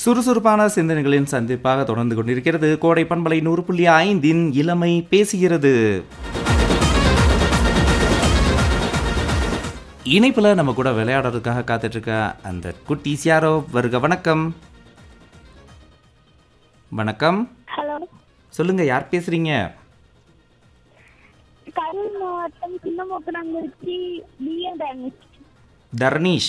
சுறுசுறுப்பான சிந்தனைகளின் சந்திப்பாக தொடர்ந்து கொண்டிருக்கிறது கோடை பண்பலை நூறு புள்ளி ஐந்தின் இளமை பேசுகிறது இணைப்புல நம்ம கூட விளையாடுறதுக்காக காத்துட்டு இருக்க அந்த குட்டீஸ் யாரோ வருக வணக்கம் வணக்கம் ஹலோ சொல்லுங்க யார் பேசுறீங்க கரூர் மாவட்டம் சின்னமோக்கனாங்குறிச்சி பிஏ டயக்னிஸ்ட் தர்னீஷ்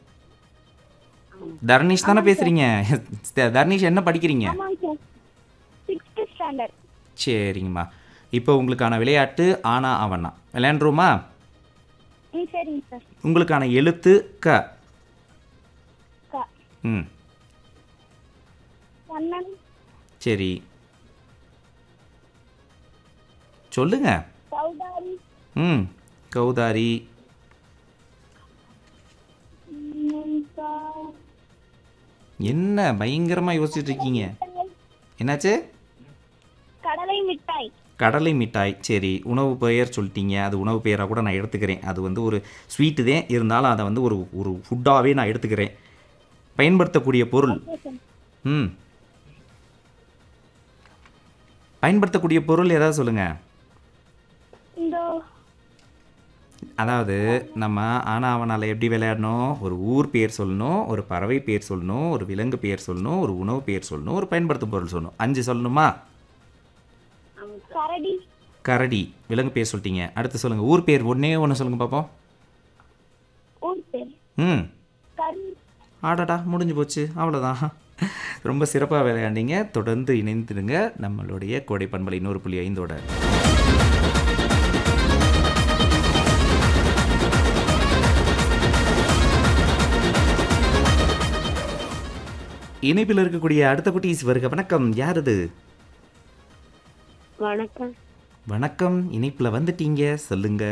தர்னீஷ் தானே பேசுறீங்க தர்னீஷ் என்ன படிக்கிறீங்க ஆமாங்க சார் சிக்ஸ்த் ஸ்டாண்டர்ட் சரிங்கம்மா இப்போ உங்களுக்கான விளையாட்டு ஆனா அவனா விளையாண்டுருமா ம் சரிங்க சார் உங்களுக்கான எழுத்து க க ம் கண்ணன் சரி சொல்லுங்க சௌதாரி ம் கௌதாரி ம், சா- என்ன பயங்கரமாக யோசிச்சுட்டு இருக்கீங்க என்னாச்சு கடலை மிட்டாய் கடலை மிட்டாய் சரி உணவு பெயர் சொல்லிட்டீங்க அது உணவு பெயராக கூட நான் எடுத்துக்கிறேன் அது வந்து ஒரு ஸ்வீட்டு தான் இருந்தாலும் அதை வந்து ஒரு ஒரு ஃபுட்டாகவே நான் எடுத்துக்கிறேன் பயன்படுத்தக்கூடிய பொருள் ம் பயன்படுத்தக்கூடிய பொருள் ஏதாவது சொல்லுங்கள் இந்த அதாவது நம்ம ஆனாவனால எப்படி விளையாடணும் ஒரு ஊர் பேர் சொல்லணும் ஒரு பறவை பேர் சொல்லணும் ஒரு விலங்கு பேர் சொல்லணும் ஒரு உணவு பேர் சொல்லணும் ஒரு பயன்படுத்தும் பொருள் சொல்லணும் அஞ்சு சொல்லணுமா கரடி கரடி விலங்கு பேர் சொல்லிட்டீங்க அடுத்து சொல்லுங்கள் ஊர் பேர் ஒன்றே ஒன்று சொல்லுங்கள் பார்ப்போம் ஊர் பேர் ம் கரு ஆடாடா முடிஞ்சு போச்சு அவ்வளோதான் ரொம்ப சிறப்பாக விளையாண்டீங்க தொடர்ந்து இணைந்துடுங்க நம்மளுடைய கோடை பண்பலை நூறு புள்ளி ஐந்தோட இணைப்பில் இருக்கக்கூடிய அடுத்த குட்டீஸ் வருக வணக்கம் யார் இது வணக்கம் வணக்கம் இணைப்பில் வந்துட்டீங்க சொல்லுங்க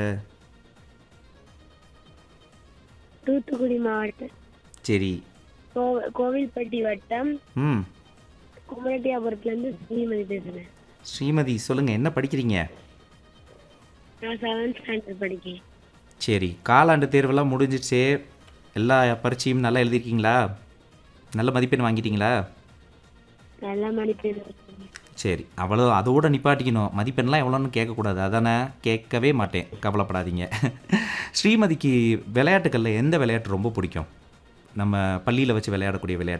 தூத்துக்குடி மாவட்டம் சரி கோ- கோவில்பட்டி வட்டம் ம் குமரட்டியாபுரத்துலேருந்து ஸ்ரீமதி பேசுகிறேன் ஸ்ரீமதி சொல்லுங்க என்ன படிக்கிறீங்க நான் செவன்த் ஸ்டாண்டர்ட் படிக்கேன் சரி காலாண்டு தேர்வெல்லாம் முடிஞ்சிடுச்சு எல்லா பரீட்சையும் நல்லா எழுதிருக்கீங்களா நல்ல மதிப்பெண் வாங்கிட்டீங்களா நல்ல மதிப்பெண் சரி அவ்வளோ அதோட நிப்பாட்டிக்கணும் மதிப்பெண்லாம் எவ்வளோன்னு கேட்கக்கூடாது அதானே கேட்கவே மாட்டேன் கவலைப்படாதீங்க ஸ்ரீமதிக்கு விளையாட்டுகளில் எந்த விளையாட்டு ரொம்ப பிடிக்கும் நம்ம பள்ளியில் வச்சு விளையாடக்கூடிய விளையாட்டு